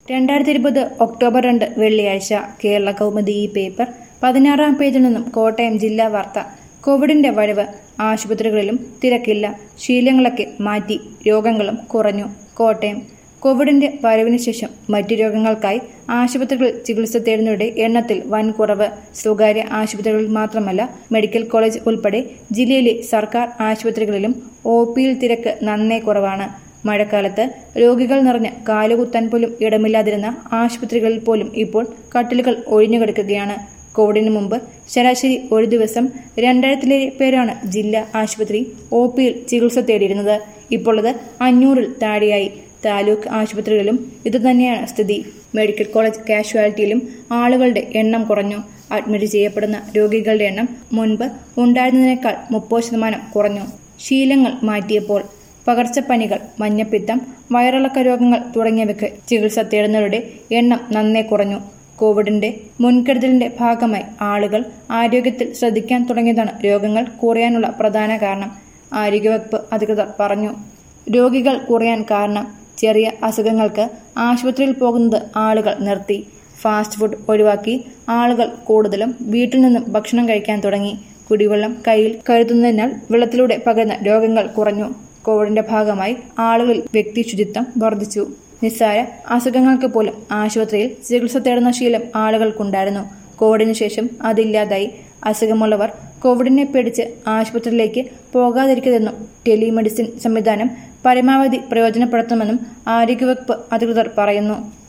രണ്ടായിരത്തി ഇരുപത് ഒക്ടോബർ രണ്ട് വെള്ളിയാഴ്ച കേരള കൗമുദി ഈ പേപ്പർ പതിനാറാം പേജിൽ നിന്നും കോട്ടയം ജില്ലാ വാർത്ത കോവിഡിന്റെ വരവ് ആശുപത്രികളിലും തിരക്കില്ല ശീലങ്ങളൊക്കെ മാറ്റി രോഗങ്ങളും കുറഞ്ഞു കോട്ടയം കോവിഡിന്റെ വരവിന് ശേഷം മറ്റു രോഗങ്ങൾക്കായി ആശുപത്രികളിൽ ചികിത്സ തേടുന്നവരുടെ എണ്ണത്തിൽ വൻ കുറവ് സ്വകാര്യ ആശുപത്രികളിൽ മാത്രമല്ല മെഡിക്കൽ കോളേജ് ഉൾപ്പെടെ ജില്ലയിലെ സർക്കാർ ആശുപത്രികളിലും ഒ പിയിൽ തിരക്ക് നന്നേ കുറവാണ് മഴക്കാലത്ത് രോഗികൾ നിറഞ്ഞ് കാലുകുത്താൻ പോലും ഇടമില്ലാതിരുന്ന ആശുപത്രികളിൽ പോലും ഇപ്പോൾ കട്ടിലുകൾ ഒഴിഞ്ഞുകിടക്കുകയാണ് കോവിഡിന് മുമ്പ് ശരാശരി ഒരു ദിവസം രണ്ടായിരത്തിലേറെ പേരാണ് ജില്ലാ ആശുപത്രി ഒ പിയിൽ ചികിത്സ തേടിയിരുന്നത് ഇപ്പോൾ അത് അഞ്ഞൂറിൽ താഴെയായി താലൂക്ക് ആശുപത്രികളിലും ഇതുതന്നെയാണ് സ്ഥിതി മെഡിക്കൽ കോളേജ് കാഷ്വാലിറ്റിയിലും ആളുകളുടെ എണ്ണം കുറഞ്ഞു അഡ്മിറ്റ് ചെയ്യപ്പെടുന്ന രോഗികളുടെ എണ്ണം മുൻപ് ഉണ്ടായിരുന്നതിനേക്കാൾ മുപ്പത് ശതമാനം കുറഞ്ഞു ശീലങ്ങൾ മാറ്റിയപ്പോൾ പകർച്ചപ്പനികൾ മഞ്ഞപ്പിത്തം വയറിളക്ക രോഗങ്ങൾ തുടങ്ങിയവയ്ക്ക് ചികിത്സ തേടുന്നവരുടെ എണ്ണം നന്നേ കുറഞ്ഞു കോവിഡിന്റെ മുൻകരുതലിന്റെ ഭാഗമായി ആളുകൾ ആരോഗ്യത്തിൽ ശ്രദ്ധിക്കാൻ തുടങ്ങിയതാണ് രോഗങ്ങൾ കുറയാനുള്ള പ്രധാന കാരണം ആരോഗ്യവകുപ്പ് അധികൃതർ പറഞ്ഞു രോഗികൾ കുറയാൻ കാരണം ചെറിയ അസുഖങ്ങൾക്ക് ആശുപത്രിയിൽ പോകുന്നത് ആളുകൾ നിർത്തി ഫാസ്റ്റ് ഫുഡ് ഒഴിവാക്കി ആളുകൾ കൂടുതലും വീട്ടിൽ നിന്നും ഭക്ഷണം കഴിക്കാൻ തുടങ്ങി കുടിവെള്ളം കയ്യിൽ കരുതുന്നതിനാൽ വെള്ളത്തിലൂടെ പകരുന്ന രോഗങ്ങൾ കുറഞ്ഞു കോവിഡിന്റെ ഭാഗമായി ആളുകളിൽ വ്യക്തി ശുചിത്വം വർദ്ധിച്ചു നിസ്സാര അസുഖങ്ങൾക്ക് പോലും ആശുപത്രിയിൽ ചികിത്സ തേടുന്ന ശീലം ആളുകൾക്കുണ്ടായിരുന്നു കോവിഡിന് ശേഷം അതില്ലാതായി അസുഖമുള്ളവർ കോവിഡിനെ പേടിച്ച് ആശുപത്രിയിലേക്ക് പോകാതിരിക്കതെന്നും ടെലിമെഡിസിൻ സംവിധാനം പരമാവധി പ്രയോജനപ്പെടുത്തണമെന്നും ആരോഗ്യവകുപ്പ് അധികൃതർ പറയുന്നു